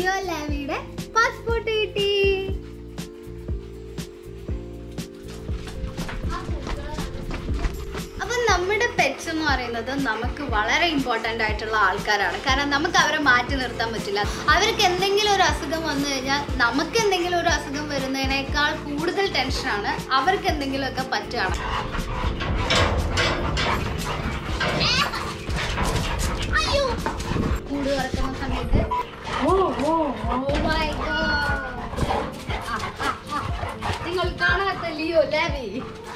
Leo ലാവിയുടെ passport കിട്ടി അപ്പം നമ്മുടെ പെറ്റ്സ് എന്ന് പറയുന്നത് നമുക്ക് വളരെ ഇമ്പോർട്ടൻ്റ് ആയിട്ടുള്ള ആൾക്കാരാണ് കാരണം നമുക്ക് അവരെ മാറ്റി നിർത്താൻ പറ്റില്ല അവർക്ക് എന്തെങ്കിലും ഒരു അസുഖം വന്നു കഴിഞ്ഞാൽ നമുക്ക് എന്തെങ്കിലും ഒരു അസുഖം വരുന്നതിനേക്കാൾ കൂടുതൽ ടെൻഷനാണ് അവർക്ക് എന്തെങ്കിലുമൊക്കെ പറ്റുകയാണ് അയ്യോ കൂട് തുറക്കുന്ന സമയത്ത് ഓ ഓ ഓ മൈ ഗോഡ് നിങ്ങൾ കാണാത്ത Leo Lavi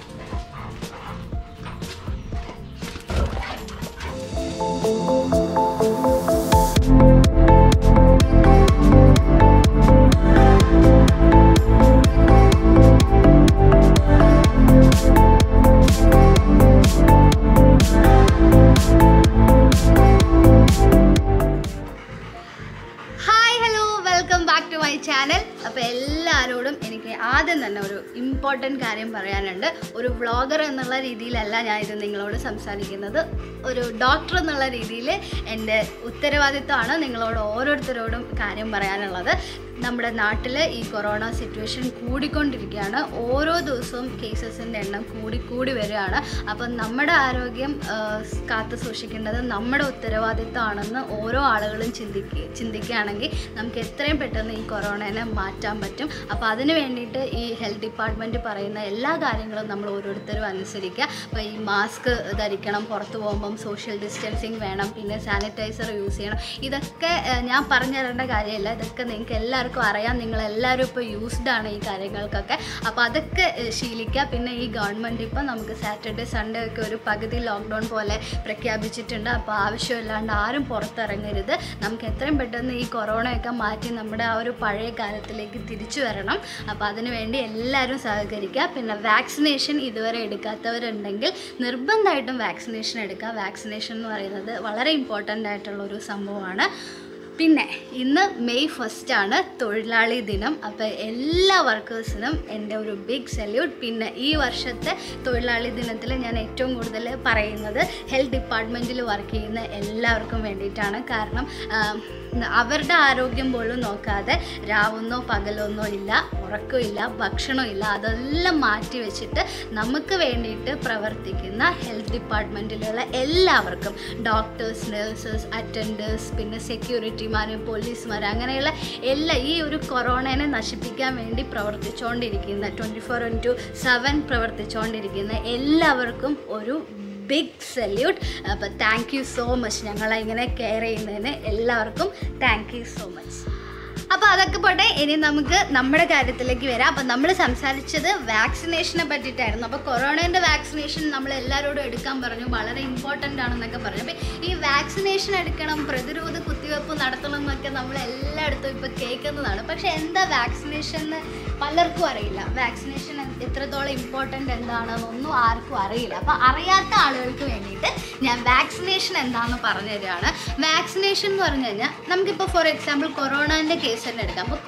hi hello welcome back to my channel അപ്പോൾ എല്ലാവരോടും എനിക്ക് ആദ്യം തന്നെ ഒരു ഇമ്പോർട്ടൻറ്റ് കാര്യം പറയാനുണ്ട് ഒരു വ്ളോഗർ എന്നുള്ള രീതിയിലല്ല ഞാൻ ഇത് നിങ്ങളോട് സംസാരിക്കുന്നത് ഒരു ഡോക്ടർ എന്നുള്ള രീതിയിൽ എൻ്റെ ഉത്തരവാദിത്തമാണ് നിങ്ങളോട് ഓരോരുത്തരോടും കാര്യം പറയാനുള്ളത് നമ്മുടെ നാട്ടിൽ ഈ കൊറോണ സിറ്റുവേഷൻ കൂടിക്കൊണ്ടിരിക്കുകയാണ് ഓരോ ദിവസവും കേസസിൻ്റെ എണ്ണം കൂടി കൂടി വരികയാണ് അപ്പം നമ്മുടെ ആരോഗ്യം ആ, കാത്തു സൂക്ഷിക്കേണ്ടത് നമ്മുടെ ഉത്തരവാദിത്തമാണെന്ന് ഓരോ ആളുകളും ചിന്തിക്കുക ചിന്തിക്കുകയാണെങ്കിൽ നമുക്ക് എത്രയും പെട്ടെന്ന് ഈ കൊറോണനെ മാറ്റാൻ പറ്റും അപ്പോൾ അതിന് വേണ്ടിയിട്ട് ഈ ഹെൽത്ത് ഡിപ്പാർട്ട്മെൻറ്റ് പറയുന്ന എല്ലാ കാര്യങ്ങളും നമ്മൾ ഓരോരുത്തരും അനുസരിക്കുക അപ്പോൾ ഈ മാസ്ക് ധരിക്കണം പുറത്ത് പോകുമ്പം സോഷ്യൽ ഡിസ്റ്റൻസിങ് വേണം പിന്നെ സാനിറ്റൈസർ യൂസ് ചെയ്യണം ഇതൊക്കെ ആ, ഞാൻ പറഞ്ഞു തരേണ്ട കാര്യമില്ല ഇതൊക്കെ നിങ്ങൾക്ക് എല്ലാവർക്കും അറിയാം നിങ്ങളെല്ലാവരും ഇപ്പോൾ യൂസ്ഡ് ആണ് ഈ കാര്യങ്ങൾക്കൊക്കെ അപ്പോൾ അതൊക്കെ ഏഹ്, ശീലിക്കുക പിന്നെ ഈ ഗവൺമെൻറ് ഇപ്പം നമുക്ക് സാറ്റർഡേ സൺഡേ ഒക്കെ ഒരു പകുതി ലോക്ക്ഡൗൺ പോലെ പ്രഖ്യാപിച്ചിട്ടുണ്ട് അപ്പോൾ ആവശ്യമില്ലാണ്ട് ആരും പുറത്തിറങ്ങരുത് നമുക്ക് എത്രയും പെട്ടെന്ന് ഈ കൊറോണയൊക്കെ മാറ്റി നമ്മുടെ ആ ഒരു പഴയ കാലത്തിലേക്ക് തിരിച്ചു വരണം അപ്പോൾ അതിനുവേണ്ടി എല്ലാവരും സഹകരിക്കുക പിന്നെ വാക്സിനേഷൻ ഇതുവരെ എടുക്കാത്തവരുണ്ടെങ്കിൽ നിർബന്ധമായിട്ടും വാക്സിനേഷൻ എടുക്കുക വാക്സിനേഷൻ എന്ന് പറയുന്നത് വളരെ ഇമ്പോർട്ടൻ്റ് ആയിട്ടുള്ള ഒരു സംഭവമാണ് പിന്നെ ഇന്ന് മെയ് ഫസ്റ്റ് ആണ് തൊഴിലാളി ദിനം അപ്പോൾ എല്ലാ വർക്കേഴ്സിനും എൻ്റെ ഒരു ബിഗ് സല്യൂട്ട് പിന്നെ ഈ വർഷത്തെ തൊഴിലാളി ദിനത്തിൽ ഞാൻ ഏറ്റവും കൂടുതൽ പറയുന്നത് ഹെൽത്ത് ഡിപ്പാർട്ട്മെൻറ്റിൽ വർക്ക് ചെയ്യുന്ന എല്ലാവർക്കും വേണ്ടിയിട്ടാണ് കാരണം ആം, അവരുടെ ആരോഗ്യം പോലും നോക്കാതെ രാവൊന്നോ പകലൊന്നോ ഇല്ല ഉറക്കമില്ല ഭക്ഷണമില്ല അതെല്ലാം മാറ്റി വെച്ചിട്ട് നമുക്ക് വേണ്ടിയിട്ട് പ്രവർത്തിക്കുന്ന ഹെൽത്ത് ഡിപ്പാർട്ട്മെൻറ്റിലുള്ള എല്ലാവർക്കും ഡോക്ടേഴ്സ് നഴ്സസ് അറ്റൻഡേഴ്സ് പിന്നെ സെക്യൂരിറ്റിമാർ പോലീസുമാർ അങ്ങനെയുള്ള എല്ലാ ഈ ഒരു കൊറോണനെ നശിപ്പിക്കാൻ വേണ്ടി പ്രവർത്തിച്ചുകൊണ്ടിരിക്കുന്ന ട്വൻറ്റി ഫോർ ഇൻറ്റു സെവൻ പ്രവർത്തിച്ചുകൊണ്ടിരിക്കുന്ന എല്ലാവർക്കും ഒരു ബിഗ് സല്യൂട്ട് അപ്പോൾ താങ്ക് യു സോ മച്ച് ഞങ്ങളെ ഇങ്ങനെ കെയർ ചെയ്യുന്നതിന് എല്ലാവർക്കും താങ്ക് യു സോ മച്ച് അപ്പോൾ അതൊക്കെ പോട്ടെ ഇനി നമുക്ക് നമ്മുടെ കാര്യത്തിലേക്ക് വരാം അപ്പോൾ നമ്മൾ സംസാരിച്ചത് വാക്സിനേഷനെ പറ്റിയിട്ടായിരുന്നു അപ്പോൾ കൊറോണേൻ്റെ വാക്സിനേഷൻ നമ്മൾ എല്ലാവരോടും എടുക്കാൻ പറഞ്ഞു വളരെ ഇമ്പോർട്ടൻ്റ് ആണെന്നൊക്കെ പറഞ്ഞു അപ്പോൾ ഈ വാക്സിനേഷൻ എടുക്കണം പ്രതിരോധ കുത്തിവെപ്പ് നടത്തണം എന്നൊക്കെ നമ്മൾ എല്ലായിടത്തും ഇപ്പോൾ കേൾക്കുന്നതാണ് പക്ഷേ എന്താ വാക്സിനേഷൻ എന്ന് പലർക്കും അറിയില്ല വാക്സിനേഷൻ എത്രത്തോളം ഇമ്പോർട്ടൻ്റ് എന്താണെന്നൊന്നും ആർക്കും അറിയില്ല അപ്പോൾ അറിയാത്ത ആളുകൾക്ക് വേണ്ടിയിട്ട് ഞാൻ വാക്സിനേഷൻ എന്താണെന്ന് പറഞ്ഞു തരികയാണ് വാക്സിനേഷൻ എന്ന് പറഞ്ഞു കഴിഞ്ഞാൽ നമുക്കിപ്പോൾ ഫോർ എക്സാമ്പിൾ കൊറോണേൻ്റെ കേസ് തന്നെ എടുക്കാം അപ്പോൾ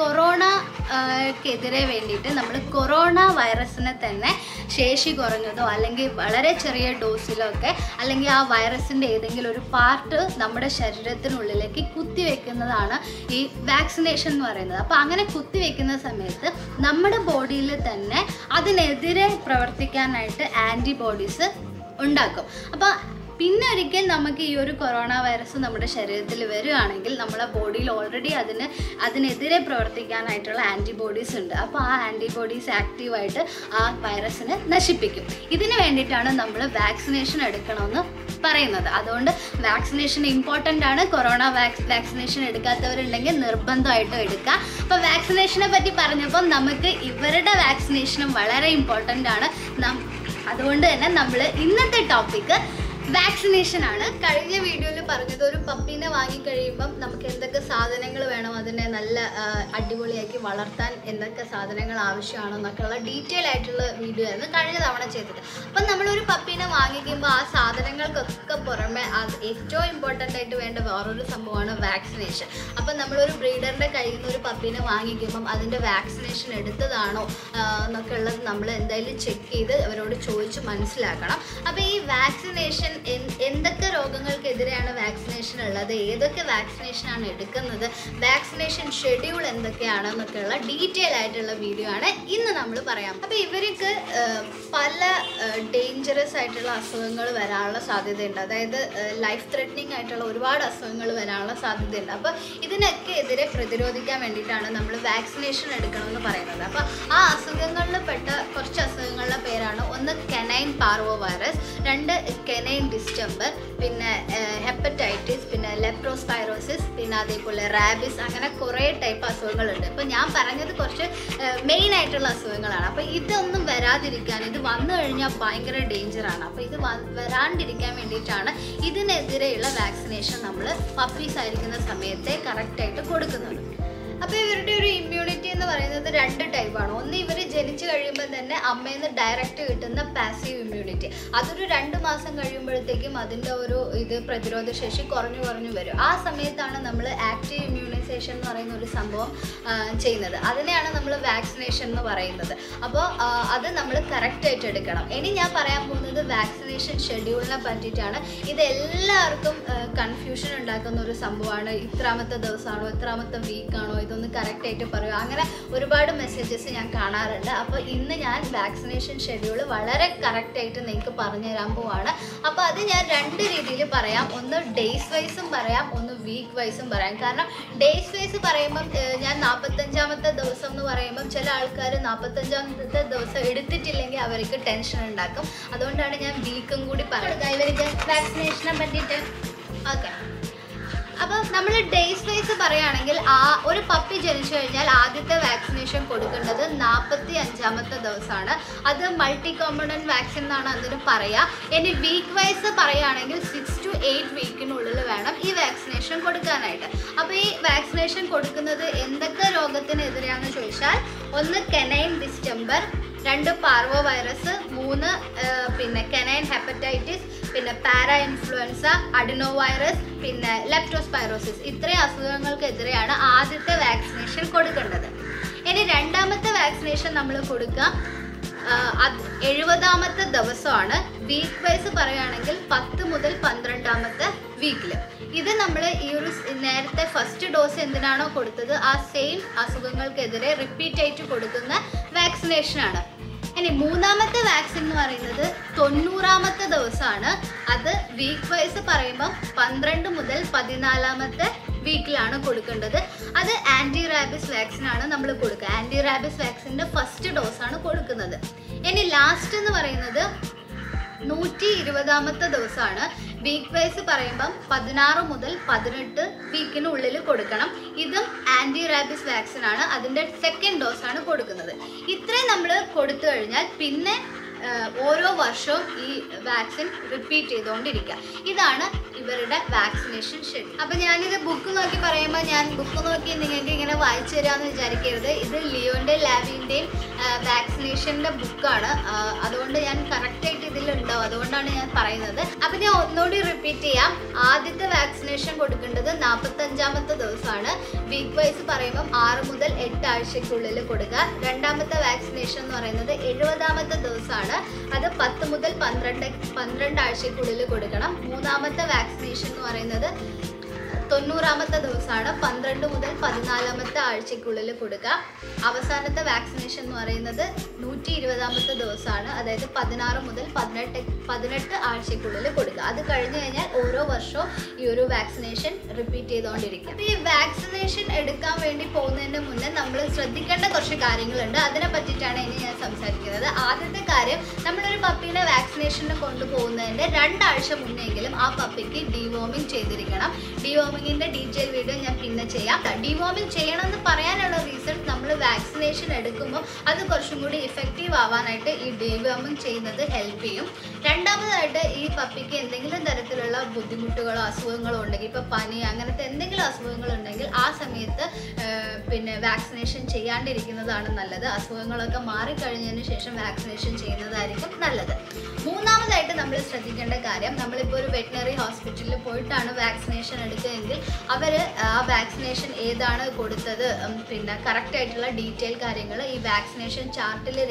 കൊറോണക്കെതിരെ വേണ്ടിയിട്ട് നമ്മൾ കൊറോണ വൈറസിനെ തന്നെ ശേഷി കുറഞ്ഞതോ അല്ലെങ്കിൽ വളരെ ചെറിയ ഡോസിലോ ഒക്കെ അല്ലെങ്കിൽ ആ വൈറസിൻ്റെ ഏതെങ്കിലും ഒരു പാർട്ട് നമ്മുടെ ശരീരത്തിനുള്ളിലേക്ക് കുത്തിവെക്കുന്നതാണ് ഈ വാക്സിനേഷൻ എന്ന് പറയുന്നത് അപ്പോൾ അങ്ങനെ കുത്തിവെക്കുന്ന സമയത്ത് നമ്മുടെ ബോഡിയിൽ തന്നെ അതിനെതിരെ പ്രവർത്തിക്കാനായിട്ട് ആൻറ്റിബോഡീസ് ഉണ്ടാക്കും അപ്പോൾ പിന്നെ ഒരിക്കൽ നമുക്ക് ഈ ഒരു കൊറോണ വൈറസ് നമ്മുടെ ശരീരത്തിൽ വരികയാണെങ്കിൽ നമ്മുടെ ബോഡിയിൽ ഓൾറെഡി അതിന് അതിനെതിരെ പ്രവർത്തിക്കാനായിട്ടുള്ള ആൻറ്റിബോഡീസ് ഉണ്ട് അപ്പോൾ ആ ആൻറ്റിബോഡീസ് ആക്റ്റീവായിട്ട് ആ വൈറസിനെ നശിപ്പിക്കും ഇതിന് വേണ്ടിയിട്ടാണ് നമ്മൾ വാക്സിനേഷൻ എടുക്കണമെന്ന് പറയുന്നത് അതുകൊണ്ട് വാക്സിനേഷൻ ഇമ്പോർട്ടൻ്റ് ആണ് കൊറോണ വാക്സ് വാക്സിനേഷൻ എടുക്കാത്തവരുണ്ടെങ്കിൽ നിർബന്ധമായിട്ടും എടുക്കുക അപ്പോൾ വാക്സിനേഷനെ പറ്റി പറഞ്ഞപ്പോൾ നമുക്ക് ഇവരുടെ വാക്സിനേഷനും വളരെ ഇമ്പോർട്ടൻ്റ് ആണ് നം- അതുകൊണ്ട് തന്നെ നമ്മൾ ഇന്നത്തെ ടോപ്പിക്ക് വാക്സിനേഷൻ ആണ് കഴിഞ്ഞ വീഡിയോയിൽ പറഞ്ഞത് ഒരു പപ്പീനെ വാങ്ങിക്കഴിയുമ്പം നമുക്ക് എന്തൊക്കെ സാധനങ്ങൾ വേണം അതിനെ നല്ല ആ, അടിപൊളിയാക്കി വളർത്താൻ എന്തൊക്കെ സാധനങ്ങൾ ആവശ്യമാണെന്നൊക്കെയുള്ള ഡീറ്റെയിൽ ആയിട്ടുള്ള വീഡിയോ ആയിരുന്നു കഴിഞ്ഞ തവണ ചെയ്തത് അപ്പം നമ്മളൊരു പപ്പീനെ വാങ്ങിക്കുമ്പോൾ ആ സാധനങ്ങൾക്കൊക്കെ പുറമെ അത് ഏറ്റവും ഇമ്പോർട്ടൻ്റ് ആയിട്ട് വേണ്ട വേറൊരു സംഭവമാണ് വാക്സിനേഷൻ അപ്പം നമ്മളൊരു ബ്രീഡറിൻ്റെ കയ്യിൽ നിന്ന് ഒരു പപ്പീനെ വാങ്ങിക്കുമ്പം അതിൻ്റെ വാക്സിനേഷൻ എടുത്തതാണോ ആ, എന്നൊക്കെ ഉള്ളത് നമ്മൾ എന്തായാലും ചെക്ക് ചെയ്ത് അവരോട് ചോദിച്ച് മനസ്സിലാക്കണം അപ്പോൾ ഈ വാക്സിനേഷൻ എന്തൊക്കെ രോഗങ്ങൾക്കെതിരെയാണ് വാക്സിനേഷൻ ഉള്ളത് ഏതൊക്കെ വാക്സിനേഷനാണ് എടുക്കുന്നത് വാക്സിനേഷൻ ഷെഡ്യൂൾ എന്തൊക്കെയാണെന്നൊക്കെയുള്ള ഡീറ്റെയിൽ ആയിട്ടുള്ള വീഡിയോ ആണ് ഇന്ന് നമ്മൾ പറയാം അപ്പോൾ ഇവർക്ക് ഏഹ്, പല ഡേഞ്ചറസ് ആയിട്ടുള്ള അസുഖങ്ങൾ വരാനുള്ള സാധ്യതയുണ്ട് അതായത് ലൈഫ് ത്രെറ്റനിങ് ആയിട്ടുള്ള ഒരുപാട് അസുഖങ്ങൾ വരാനുള്ള സാധ്യതയുണ്ട് അപ്പോൾ ഇതിനൊക്കെ എതിരെ പ്രതിരോധിക്കാൻ വേണ്ടിയിട്ടാണ് നമ്മൾ വാക്സിനേഷൻ എടുക്കണമെന്ന് പറയുന്നത് അപ്പോൾ ആ അസുഖങ്ങളിൽ പെട്ട കുറച്ച് അസുഖങ്ങളുടെ പേരാണ് ഒന്ന് കെനൈൻ പാർവോ വൈറസ് രണ്ട് കെനൈൻ ഡിസ്റ്റംബർ പിന്നെ ഹെപ്പറ്റൈറ്റിസ് പിന്നെ ലെപ്രോസ്പൈറോസിസ് പിന്നെ അതേപോലെ റാബിസ് അങ്ങനെ കുറേ ടൈപ്പ് അസുഖങ്ങളുണ്ട് ഇപ്പോൾ ഞാൻ പറഞ്ഞത് കുറച്ച് മെയിൻ ആയിട്ടുള്ള അസുഖങ്ങളാണ് അപ്പോൾ ഇതൊന്നും വരാതിരിക്കാൻ ഇത് വന്നു കഴിഞ്ഞാൽ ഭയങ്കര ഡേഞ്ചറാണ് അപ്പോൾ ഇത് വ- വരാണ്ടിരിക്കാൻ വേണ്ടിയിട്ടാണ് ഇതിനെതിരെയുള്ള വാക്സിനേഷൻ നമ്മൾ പപ്പീസ് ആയിരിക്കുന്ന സമയത്തെ കറക്റ്റായിട്ട് കൊടുക്കുന്നത് അപ്പോൾ ഇവരുടെ ഒരു ഇമ്മ്യൂണിറ്റി എന്ന് പറയുന്നത് രണ്ട് ടൈപ്പാണ് ഒന്ന് ഇവർ ജനിച്ചു കഴിയുമ്പോൾ തന്നെ അമ്മയിൽ നിന്ന് ഡയറക്റ്റ് കിട്ടുന്ന പാസീവ് ഇമ്മ്യൂണിറ്റി അതൊരു രണ്ട് മാസം കഴിയുമ്പോഴത്തേക്കും അതിൻ്റെ ഒരു ഇത് പ്രതിരോധ ശേഷി കുറഞ്ഞു കുറഞ്ഞു വരും ആ സമയത്താണ് നമ്മൾ ആക്റ്റീവ് ഇമ്മ്യൂണൈസേഷൻ എന്ന് പറയുന്ന ഒരു സംഭവം ആ, ചെയ്യുന്നത് അതിനെയാണ് നമ്മൾ വാക്സിനേഷൻ എന്ന് പറയുന്നത് അപ്പോൾ അത് നമ്മൾ കറക്റ്റായിട്ട് എടുക്കണം ഇനി ഞാൻ പറയാൻ പോകുന്നത് വാക്സിനേഷൻ ഷെഡ്യൂളിനെ പറ്റിയിട്ടാണ് ഇത് എല്ലാവർക്കും കൺഫ്യൂഷൻ ഉണ്ടാക്കുന്ന ഒരു സംഭവമാണ് ഇത്രാമത്തെ ദിവസമാണോ ഇത്രാമത്തെ വീക്കാണോ ഇതൊന്ന് കറക്റ്റായിട്ട് പറയുക അങ്ങനെ ഒരുപാട് മെസ്സേജസ് ഞാൻ കാണാറുണ്ട് അപ്പോൾ ഇന്ന് ഞാൻ വാക്സിനേഷൻ ഷെഡ്യൂൾ വളരെ കറക്റ്റായിട്ട് നിങ്ങൾക്ക് പറഞ്ഞു തരാൻ പോവാണ് അപ്പോൾ അത് ഞാൻ രണ്ട് രീതിയിൽ പറയാം ഒന്ന് ഡേയ്സ് വൈസും പറയാം ഒന്ന് വീക്ക് വൈസും പറയാം കാരണം ഡേയ്സ് വൈസ് പറയുമ്പം ഏഹ്, ഞാൻ നാൽപ്പത്തഞ്ചാമത്തെ ദിവസം എന്ന് പറയുമ്പം ചില ആൾക്കാർ നാൽപ്പത്തഞ്ചാമത്തെ ദിവസം എടുത്തിട്ടില്ലെങ്കിൽ അവർക്ക് ടെൻഷൻ ഉണ്ടാക്കും അതുകൊണ്ടാണ് ഞാൻ വീക്കും കൂടി പറയുന്നത് ഇവർക്ക് വാക്സിനേഷനെ പറ്റിയിട്ട് ഓക്കെ അപ്പം നമ്മൾ ഡേയ്സ് വൈസ് പറയുകയാണെങ്കിൽ ആ ഒരു പപ്പി ജനിച്ചു കഴിഞ്ഞാൽ ആദ്യത്തെ വാക്സിനേഷൻ കൊടുക്കേണ്ടത് നാൽപ്പത്തി അഞ്ചാമത്തെ ദിവസമാണ് അത് മൾട്ടി കോമ്പണൻറ്റ് വാക്സിൻ എന്നാണ് അതിന് പറയുക ഇനി വീക്ക് വൈസ് പറയുകയാണെങ്കിൽ സിക്സ് ടു എയ്റ്റ് വീക്കിനുള്ളിൽ വേണം ഈ വാക്സിനേഷൻ കൊടുക്കാനായിട്ട് അപ്പോൾ ഈ വാക്സിനേഷൻ കൊടുക്കുന്നത് എന്തൊക്കെ രോഗത്തിനെതിരെയാണെന്ന് ചോദിച്ചാൽ ഒന്ന് കെനൈൻ ഡിസ്റ്റംബർ രണ്ട് പാർവോ വൈറസ് മൂന്ന് ആ, പിന്നെ കെനൈൻ ഹെപ്പറ്റൈറ്റിസ് പിന്നെ പാര ഇൻഫ്ലുവൻസ അഡിനോ വൈറസ് പിന്നെ ലെപ്റ്റോസ്പൈറോസിസ് ഇത്രയും അസുഖങ്ങൾക്കെതിരെയാണ് ആദ്യത്തെ വാക്സിനേഷൻ കൊടുക്കേണ്ടത് ഇനി രണ്ടാമത്തെ വാക്സിനേഷൻ നമ്മൾ കൊടുക്കുക ആ, അത് എഴുപതാമത്തെ ദിവസമാണ് വീക്ക് വൈസ് പറയുകയാണെങ്കിൽ പത്ത് മുതൽ പന്ത്രണ്ടാമത്തെ വീക്കിൽ ഇത് നമ്മൾ ഈ ഒരു സ് നേരത്തെ ഫസ്റ്റ് ഡോസ് എന്തിനാണോ കൊടുത്തത് ആ സെയിം അസുഖങ്ങൾക്കെതിരെ റിപ്പീറ്റ് ആയിട്ട് കൊടുക്കുന്ന വാക്സിനേഷനാണ് ഇനി മൂന്നാമത്തെ വാക്സിൻ എന്ന് പറയുന്നത് തൊണ്ണൂറാമത്തെ ദിവസമാണ് അത് വീക്ക് വൈസ് പറയുമ്പോൾ പന്ത്രണ്ട് മുതൽ പതിനാലാമത്തെ വീക്കിലാണ് കൊടുക്കേണ്ടത് അത് ആൻറ്റി റാബിസ് വാക്സിൻ ആണ് നമ്മൾ കൊടുക്കുക ആൻറ്റി റാബിസ് വാക്സിൻ്റെ ഫസ്റ്റ് ഡോസാണ് കൊടുക്കുന്നത് ഇനി ലാസ്റ്റ് എന്ന് പറയുന്നത് നൂറ്റി ഇരുപതാമത്തെ ദിവസമാണ് വീക്ക് വൈസ് പറയുമ്പം പതിനാറ് മുതൽ പതിനെട്ട് വീക്കിനുള്ളിൽ കൊടുക്കണം ഇതും ആൻറ്റി റാബിസ് വാക്സിൻ ആണ് അതിൻ്റെ സെക്കൻഡ് ഡോസാണ് കൊടുക്കുന്നത് ഇത്രയും നമ്മൾ കൊടുത്തു കഴിഞ്ഞാൽ പിന്നെ ആ, ഓരോ വർഷവും ഈ വാക്സിൻ റിപ്പീറ്റ് ചെയ്തുകൊണ്ടിരിക്കുക ഇതാണ് ഇവരുടെ വാക്സിനേഷൻ ഷെഡ്യൂൾ അപ്പം ഞാനിത് ബുക്ക് നോക്കി പറയുമ്പോൾ ഞാൻ ബുക്ക് നോക്കി നിങ്ങൾക്ക് ഇങ്ങനെ വായിച്ചു തരാമെന്ന് വിചാരിക്കരുത് ഇത് ലിയോൻ്റെ ലാബിൻ്റെയും വാക്സിനേഷൻ്റെ ബുക്കാണ് അതുകൊണ്ട് ഞാൻ കറക്റ്റായിട്ട് ഇതിലുണ്ടാവും അതുകൊണ്ടാണ് ഞാൻ പറയുന്നത് അപ്പം ഞാൻ ഒന്നുകൂടി റിപ്പീറ്റ് ചെയ്യാം ആദ്യത്തെ വാക്സിനേഷൻ കൊടുക്കേണ്ടത് നാൽപ്പത്തഞ്ചാമത്തെ ദിവസമാണ് വീക്ക് വൈസ് പറയുമ്പം ആറ് മുതൽ എട്ട് ആഴ്ചയ്ക്കുള്ളിൽ കൊടുക്കുക രണ്ടാമത്തെ വാക്സിനേഷൻ എന്ന് പറയുന്നത് എഴുപതാമത്തെ ദിവസമാണ് അത് പത്ത് മുതൽ പന്ത്രണ്ട് പന്ത്രണ്ട് ആഴ്ചയ്ക്കുള്ളിൽ കൊടുക്കണം മൂന്നാമത്തെ വാക്സിനേഷൻ എന്ന് പറയുന്നത് തൊണ്ണൂറാമത്തെ ദിവസമാണ് പന്ത്രണ്ട് മുതൽ പതിനാലാമത്തെ ആഴ്ചയ്ക്കുള്ളിൽ കൊടുക്കുക അവസാനത്തെ വാക്സിനേഷൻ എന്ന് പറയുന്നത് നൂറ്റി ഇരുപതാമത്തെ ദിവസമാണ് അതായത് പതിനാറ് മുതൽ പതിനെട്ട് പതിനെട്ട് ആഴ്ചയ്ക്കുള്ളിൽ കൊടുക്കുക അത് കഴിഞ്ഞ് കഴിഞ്ഞാൽ ഓരോ വർഷവും ഈ ഒരു വാക്സിനേഷൻ റിപ്പീറ്റ് ചെയ്തുകൊണ്ടിരിക്കും അപ്പോൾ ഈ വാക്സിനേഷൻ എടുക്കാൻ വേണ്ടി പോകുന്നതിന് മുന്നേ നമ്മൾ ശ്രദ്ധിക്കേണ്ട കുറച്ച് കാര്യങ്ങളുണ്ട് അതിനെ പറ്റിയിട്ടാണ് ഇനി ഞാൻ സംസാരിക്കുന്നത് ആദ്യത്തെ കാര്യം നമ്മളൊരു പപ്പീനെ വാക്സിനേഷന് കൊണ്ടുപോകുന്നതിൻ്റെ രണ്ടാഴ്ച മുന്നെങ്കിലും ആ പപ്പിക്ക് ഡിവോമിങ് ചെയ്തിരിക്കണം ഡിവോമിങ്ങിൻ്റെ ഡീറ്റെയിൽ വീഡിയോ ഞാൻ പിന്നെ ചെയ്യാം ഡിവോമിങ് ചെയ്യണമെന്ന് പറയാനുള്ള റീസൺ നമ്മൾ വാക്സിനേഷൻ എടുക്കുമ്പോൾ അത് കുറച്ചും കൂടി ഇഫക്റ്റീവ് ആവാനായിട്ട് ഈ ഡിവോമിങ് ചെയ്യുന്നത് ഹെൽപ്പ് ചെയ്യും രണ്ടാമതായിട്ട് ഈ പപ്പിക്ക് എന്തെങ്കിലും തരത്തിലുള്ള ബുദ്ധിമുട്ടുകളോ അസുഖങ്ങളോ ഉണ്ടെങ്കിൽ ഇപ്പോൾ പനി അങ്ങനത്തെ എന്തെങ്കിലും അസുഖങ്ങൾ ഉണ്ടെങ്കിൽ ആ സമയത്ത് ആ, പിന്നെ വാക്സിനേഷൻ ചെയ്യാണ്ടിരിക്കുന്നതാണ് നല്ലത് അസുഖങ്ങളൊക്കെ മാറിക്കഴിഞ്ഞതിന് ശേഷം വാക്സിനേഷൻ ചെയ്യുന്നതായിരിക്കും നല്ലത് മൂന്നാമതായിട്ട് നമ്മൾ ശ്രദ്ധിക്കേണ്ട കാര്യം നമ്മളിപ്പോൾ ഒരു വെറ്റിനറി ഹോസ്പിറ്റലിൽ പോയിട്ടാണ് വാക്സിനേഷൻ എടുത്തതെങ്കിൽ അവർ ആ വാക്സിനേഷൻ ഏതാണ് കൊടുത്തത് ഉം, പിന്നെ കറക്റ്റ് ആയിട്ടുള്ള ഡീറ്റെയിൽ കാര്യങ്ങൾ ഈ വാക്സിനേഷൻ ചാർട്ടിൽ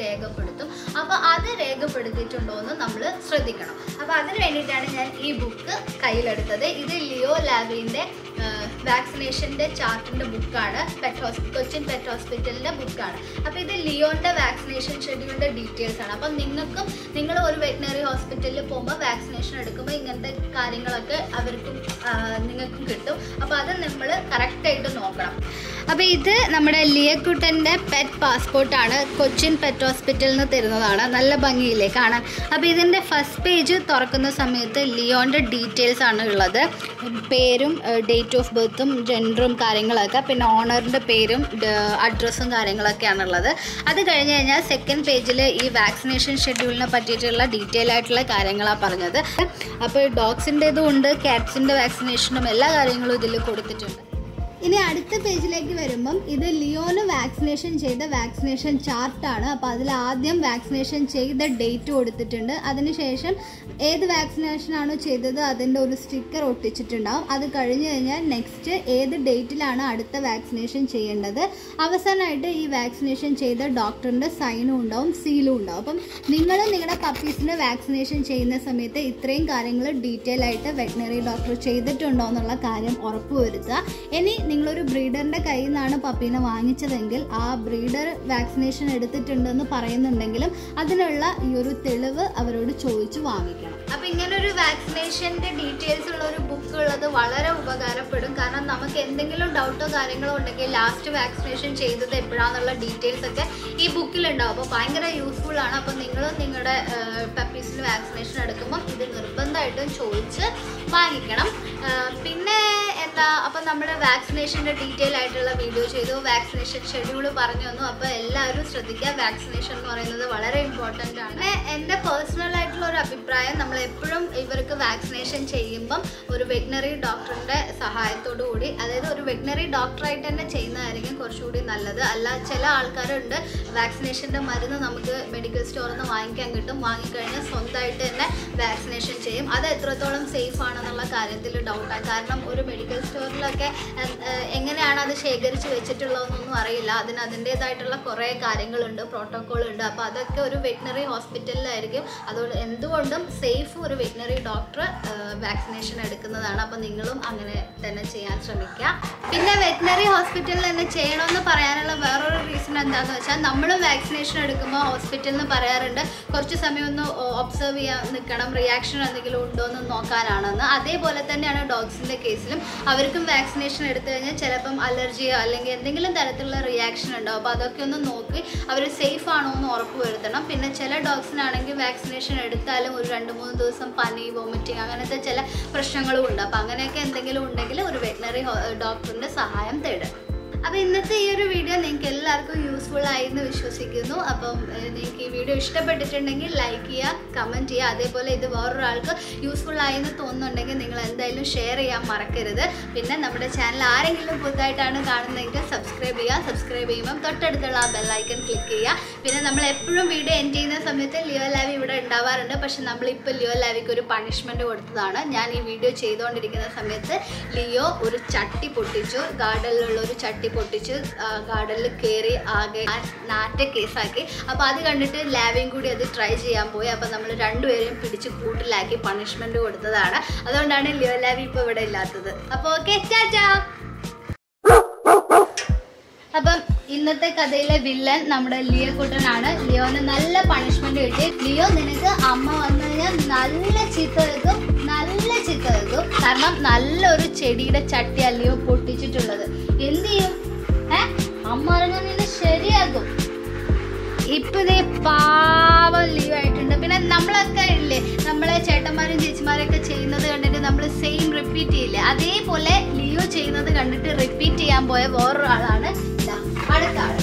രേഖപ്പെടുത്തും അപ്പോൾ അത് രേഖപ്പെടുത്തിയിട്ടുണ്ടോ എന്ന് നമ്മൾ ശ്രദ്ധിക്കണം അപ്പോൾ അതിന് വേണ്ടിയിട്ടാണ് ഞാൻ ഈ ബുക്ക് കയ്യിലെടുത്തത് ഇത് ലിയോ ലാബിൻ്റെ വാക്സിനേഷൻ്റെ ചാർട്ടിൻ്റെ ബുക്കാണ് പെറ്റ് ഹോസ്പിറ്റൽ കൊച്ചിൻ പെറ്റ് ഹോസ്പിറ്റലിൻ്റെ ബുക്കാണ് അപ്പോൾ ഇത് ലിയോൻ്റെ വാക്സിനേഷൻ ഷെഡ്യൂളിൻ്റെ ഡീറ്റെയിൽസ് ആണ് അപ്പം നിങ്ങൾക്കും നിങ്ങൾ ഒരു വെറ്റിനറി ഹോസ്പിറ്റലിൽ പോകുമ്പോൾ വാക്സിനേഷൻ എടുക്കുമ്പോൾ ഇങ്ങനത്തെ കാര്യങ്ങളൊക്കെ അവർക്കും ആ, നിങ്ങൾക്കും കിട്ടും അപ്പോൾ അത് നമ്മൾ കറക്റ്റായിട്ട് നോക്കണം അപ്പോൾ ഇത് നമ്മുടെ ലിയക്കുട്ടൻ്റെ പെറ്റ് പാസ്പോർട്ടാണ് കൊച്ചിൻ പെറ്റ് ഹോസ്പിറ്റലിൽ നിന്ന് തരുന്നതാണ് നല്ല ഭംഗിയില്ലേ കാണാൻ അപ്പോൾ ഇതിൻ്റെ ഫസ്റ്റ് പേജ് തുറക്കുന്ന സമയത്ത് ലിയോൻ്റെ ഡീറ്റെയിൽസ് ആണ് ഉള്ളത് പേരും ഡേറ്റ് ഓഫ് ബർത്തും ജെൻഡറും കാര്യങ്ങളൊക്കെ പിന്നെ ഓണറിൻ്റെ പേരും അഡ്രസ്സും കാര്യങ്ങളൊക്കെയാണ് ഉള്ളത് അത് കഴിഞ്ഞ് കഴിഞ്ഞാൽ സെക്കൻഡ് പേജിൽ ഈ വാക്സിനേഷൻ ഷെഡ്യൂളിനെ പറ്റിയിട്ടുള്ള ഡീറ്റെയിൽ ആയിട്ടുള്ള കാര്യങ്ങളാണ് പറഞ്ഞത് അപ്പോൾ ഡോഗ്സിൻ്റെതും ഉണ്ട് ക്യാറ്റ്സിൻ്റെ വാക്സിനേഷനും എല്ലാ കാര്യങ്ങളും ഇതിൽ കൊടുത്തിട്ടുണ്ട് ഇനി അടുത്ത പേജിലേക്ക് വരുമ്പം ഇത് ലിയോന് വാക്സിനേഷൻ ചെയ്ത വാക്സിനേഷൻ ചാർട്ടാണ് അപ്പോൾ അതിൽ ആദ്യം വാക്സിനേഷൻ ചെയ്ത ഡേറ്റ് കൊടുത്തിട്ടുണ്ട് അതിനുശേഷം ഏത് വാക്സിനേഷൻ ആണോ ചെയ്തത് അതിൻ്റെ ഒരു സ്റ്റിക്കർ ഒട്ടിച്ചിട്ടുണ്ടാവും അത് കഴിഞ്ഞ് കഴിഞ്ഞാൽ നെക്സ്റ്റ് ഏത് ഡേറ്റിലാണ് അടുത്ത വാക്സിനേഷൻ ചെയ്യേണ്ടത് അവസാനമായിട്ട് ഈ വാക്സിനേഷൻ ചെയ്ത ഡോക്ടറിൻ്റെ സൈനും ഉണ്ടാവും സീലും ഉണ്ടാവും അപ്പം നിങ്ങൾ നിങ്ങളുടെ പപ്പീസിന് വാക്സിനേഷൻ ചെയ്യുന്ന സമയത്ത് ഇത്രയും കാര്യങ്ങൾ ഡീറ്റെയിൽ ആയിട്ട് വെറ്റിനറി ഡോക്ടർ ചെയ്തിട്ടുണ്ടോ എന്നുള്ള കാര്യം ഉറപ്പുവരുത്തുക ഇനി നിങ്ങളൊരു ബ്രീഡറിൻ്റെ കയ്യിൽ നിന്നാണ് പപ്പീനെ വാങ്ങിച്ചതെങ്കിൽ ആ ബ്രീഡർ വാക്സിനേഷൻ എടുത്തിട്ടുണ്ടെന്ന് പറയുന്നുണ്ടെങ്കിലും അതിനുള്ള ഈ ഒരു തെളിവ് അവരോട് ചോദിച്ച് വാങ്ങിക്കണം അപ്പൊ ഇങ്ങനെ ഒരു വാക്സിനേഷന്റെ ഡീറ്റെയിൽസ് ഉള്ള ഒരു ബുക്ക് ഉള്ളത് വളരെ ഉപകാരപ്പെടും കാരണം നമുക്ക് എന്തെങ്കിലും ഡൗട്ടോ കാര്യങ്ങളോ ഉണ്ടെങ്കിൽ ലാസ്റ്റ് വാക്സിനേഷൻ ചെയ്തത് എപ്പോഴാന്നുള്ള ഡീറ്റെയിൽസ് ഒക്കെ ഈ ബുക്കിലുണ്ടാവും അപ്പോൾ ഭയങ്കര യൂസ്ഫുൾ ആണ് അപ്പോൾ നിങ്ങൾ നിങ്ങളുടെ പപ്പീസിന് വാക്സിനേഷൻ എടുക്കുമ്പോൾ ഇത് നിർബന്ധമായിട്ടും ചോദിച്ച് വാങ്ങിക്കണം ആ, പിന്നെ എന്താ അപ്പം നമ്മുടെ വാക്സിനേഷൻ്റെ ഡീറ്റെയിൽ ആയിട്ടുള്ള വീഡിയോ ചെയ്തു വാക്സിനേഷൻ ഷെഡ്യൂൾ പറഞ്ഞു തന്നു അപ്പോൾ എല്ലാവരും ശ്രദ്ധിക്കുക വാക്സിനേഷൻ എന്ന് പറയുന്നത് വളരെ ഇമ്പോർട്ടൻ്റ് ആണ് പിന്നെ എൻ്റെ പേഴ്സണൽ ആയിട്ടുള്ള ഒരു അഭിപ്രായം നമ്മൾ എപ്പോഴും ഇവർക്ക് വാക്സിനേഷൻ ചെയ്യുമ്പം ഒരു വെറ്റിനറി ഡോക്ടറിൻ്റെ സഹായത്തോടു കൂടി അതായത് ഒരു വെറ്റിനറി ഡോക്ടറായിട്ട് തന്നെ ചെയ്യുന്നതായിരിക്കും കുറച്ചുകൂടി നല്ലത് അല്ല ചില ആൾക്കാരുണ്ട് വാക്സിനേഷൻ്റെ മരുന്ന് നമുക്ക് മെഡിക്കൽ സ്റ്റോറിൽ നിന്ന് വാങ്ങിക്കാൻ കിട്ടും വാങ്ങിക്കഴിഞ്ഞാൽ സ്വന്തമായിട്ട് തന്നെ വാക്സിനേഷൻ ചെയ്യും അത് എത്രത്തോളം സേഫ് ആണെന്നുള്ള കാര്യത്തിൽ ഡൗട്ടാണ് കാരണം ഒരു മെഡിക്കൽ സ്റ്റോറിലൊക്കെ എ- ഏഹ് എങ്ങനെയാണ് അത് ശേഖരിച്ച് വെച്ചിട്ടുള്ളതെന്നൊന്നും അറിയില്ല അതിന് അതിൻ്റേതായിട്ടുള്ള കുറേ കാര്യങ്ങളുണ്ട് പ്രോട്ടോക്കോൾ ഉണ്ട് അപ്പോൾ അതൊക്കെ ഒരു വെറ്റിനറി ഹോസ്പിറ്റലിലായിരിക്കും അതുകൊണ്ട് എന്തുകൊണ്ടും സേഫ് ഒരു വെറ്റിനറി ഡോക്ടർ വാക്സിനേഷൻ എടുക്കുന്നതാണ് അപ്പോൾ നിങ്ങളും അങ്ങനെ തന്നെ ചെയ്യാൻ ശ്രമിക്കുക പിന്നെ വെറ്റിനറി ഹോസ്പിറ്റലിൽ തന്നെ ചെയ്യണമെന്ന് പറയാനുള്ള വേറൊരു റീസൺ എന്താണെന്ന് വെച്ചാൽ നമ്മളും വാക്സിനേഷൻ എടുക്കുമ്പോൾ ഹോസ്പിറ്റലിൽ നിന്ന് പറയാറുണ്ട് കുറച്ച് സമയം ഒന്ന് ഒബ്സർവ് ചെയ്യാൻ നിൽക്കണം റിയാക്ഷൻ എന്തെങ്കിലും ഉണ്ടോ എന്ന് നോക്കാനാണെന്ന് അതേപോലെ തന്നെയാണ് ഡോഗ്സിൻ്റെ കേസിലും അവർക്കും വാക്സിനേഷൻ എടുത്തു കഴിഞ്ഞാൽ ചിലപ്പം അലർജിയോ അല്ലെങ്കിൽ എന്തെങ്കിലും തരത്തിലുള്ള റിയാക്ഷൻ ഉണ്ടാവും അപ്പോൾ അതൊക്കെ ഒന്ന് നോക്കി അവർ സേഫ് ആണോ എന്ന് ഉറപ്പ് വരുത്തണം പിന്നെ ചില ഡോഗ്സിനാണെങ്കിൽ വാക്സിനേഷൻ എടുത്താലും ഒരു രണ്ട് മൂന്ന് ദിവസം പനി വോമിറ്റിങ് അങ്ങനത്തെ ചില പ്രശ്നങ്ങളും ഉണ്ട് അപ്പോൾ അങ്ങനെയൊക്കെ എന്തെങ്കിലും ഉണ്ടെങ്കിൽ ഒരു വെറ്റിനറി ഡോക്ടറിൻ്റെ സഹായം തേടുക അപ്പോൾ ഇന്നത്തെ ഈ ഒരു വീഡിയോ നിങ്ങൾക്ക് എല്ലാവർക്കും യൂസ്ഫുൾ ആയി എന്ന് വിശ്വസിക്കുന്നു അപ്പം ഏഹ്, നിങ്ങൾക്ക് ഈ വീഡിയോ ഇഷ്ടപ്പെട്ടിട്ടുണ്ടെങ്കിൽ ലൈക്ക് ചെയ്യുക കമൻറ്റ് ചെയ്യുക അതേപോലെ ഇത് വേറൊരാൾക്ക് യൂസ്ഫുൾ ആയി എന്ന് തോന്നുന്നുണ്ടെങ്കിൽ നിങ്ങൾ എന്തായാലും ഷെയർ ചെയ്യാൻ മറക്കരുത് പിന്നെ നമ്മുടെ ചാനൽ ആരെങ്കിലും പുതുതായിട്ടാണ് കാണുന്നതെങ്കിൽ സബ്സ്ക്രൈബ് ചെയ്യുക സബ്സ്ക്രൈബ് ചെയ്യുമ്പം തൊട്ടടുത്തുള്ള ആ ബെല്ലൈക്കൺ ക്ലിക്ക് ചെയ്യുക പിന്നെ നമ്മൾ എപ്പോഴും വീഡിയോ എൻഡ് ചെയ്യുന്ന സമയത്ത് ലിയോ ലാവി ഇവിടെ ഉണ്ടാവാറുണ്ട് പക്ഷെ നമ്മളിപ്പോൾ ലിയോ ലാവിക്ക് ഒരു പണിഷ്മെൻറ്റ് കൊടുത്തതാണ് ഞാൻ ഈ വീഡിയോ ചെയ്തുകൊണ്ടിരിക്കുന്ന സമയത്ത് ലിയോ ഒരു ചട്ടി പൊട്ടിച്ചു ഗാർഡനിലുള്ള ഒരു ചട്ടി പൊട്ടിച്ച് ഗാർഡനിൽ കയറി ആകെ നാ- നാറ്റ കേസാക്കി അപ്പോൾ അത് കണ്ടിട്ട് ലാവയും കൂടി അത് ട്രൈ ചെയ്യാൻ പോയി അപ്പോൾ നമ്മൾ രണ്ടുപേരെയും പിടിച്ച് കൂട്ടിലാക്കി പണിഷ്മെൻറ്റ് കൊടുത്തതാണ് അതുകൊണ്ടാണ് ലിയോ ലാവി ഇപ്പോൾ ഇവിടെ ഇല്ലാത്തത് അപ്പോൾ ഓക്കെ ചാച്ചാ അപ്പം ഇന്നത്തെ കഥയിലെ വില്ലൻ നമ്മുടെ ലിയോ കുട്ടനാണ് ലിയോന് നല്ല പണിഷ്മെന്റ് കിട്ടി ലിയോ നിനക്ക് അമ്മ വന്നു കഴിഞ്ഞാൽ നല്ല ചീത്ത വെക്കും നല്ല ചീത്ത വെക്കും കാരണം നല്ലൊരു ചെടിയുടെ ചട്ടിയാ ലിയോ പൊട്ടിച്ചിട്ടുള്ളത് എന്ത് ചെയ്യും ഏ അമ്മ പറഞ്ഞാൽ നിന്നെ ശരിയാക്കും ഇപ്പൊ ഇതേ പാവം ലീവ് ആയിട്ടുണ്ട് പിന്നെ നമ്മളൊക്കെ ഇല്ലേ നമ്മളെ ചേട്ടന്മാരും ചേച്ചിമാരൊക്കെ ചെയ്യുന്നത് കണ്ടിട്ട് നമ്മൾ സെയിം റിപ്പീറ്റ് ചെയ്യില്ലേ അതേപോലെ ലിയോ ചെയ്യുന്നത് കണ്ടിട്ട് റിപ്പീറ്റ് ചെയ്യാൻ പോയ വേറൊരാളാണ് ഇതാ, അടുത്ത ആള്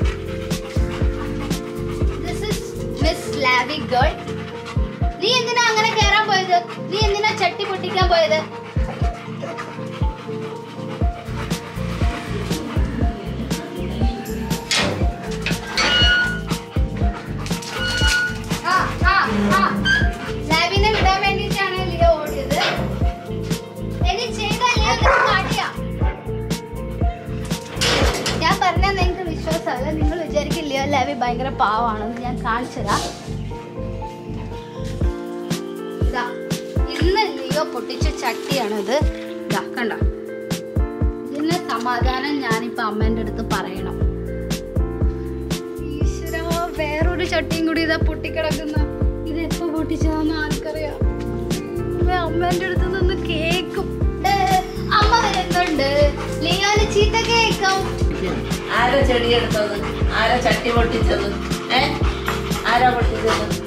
this is miss Lavi girl നീ എന്തിനാ അങ്ങനെ കയറാൻ പോയത് നീ എന്തിനാ ചട്ടി പൊട്ടിക്കാൻ പോയത് ആ, ആ, ആ. ലാബിനെ വിടാൻ വേണ്ടിയിട്ടാണ് ലിയോ ഓടിയത് ഇനി ചെയ്താൽ ലിയോ നിനക്ക് കാട്ടിയാ ഞാൻ പറഞ്ഞാൽ നിങ്ങൾക്ക് വിശ്വാസമല്ല നിങ്ങൾ വിചാരിക്കും ലിയോ ലെവി ഭയങ്കര പാവാണെന്ന് ഞാൻ കാണിച്ചതാ ഇതാ ഇന്ന് ലിയോ പൊട്ടിച്ച ചട്ടിയാണിത് ഇതാ കണ്ട ഇതിന് സമാധാനം ഞാനിപ്പോ അമ്മേന്റെ അടുത്ത് പറയണം ഈശ്വരാ, വേറൊരു ചട്ടിയും കൂടി ഇതാ പൊട്ടിക്കിടക്കുന്ന ഇത് എപ്പോ പൊട്ടിച്ചതാന്ന് ആർക്കറിയാം ഇത് അമ്മേന്റെ അടുത്ത് നിന്ന് കേക്കും ഏ, അമ്മ വരുന്നുണ്ട് ലിയോന് ചീത്ത കേക്കും ആരാ ചെടി എടുത്തത് ആരാ ചട്ടി പൊട്ടിച്ചത് ഏ ആരാ പൊട്ടിച്ചത്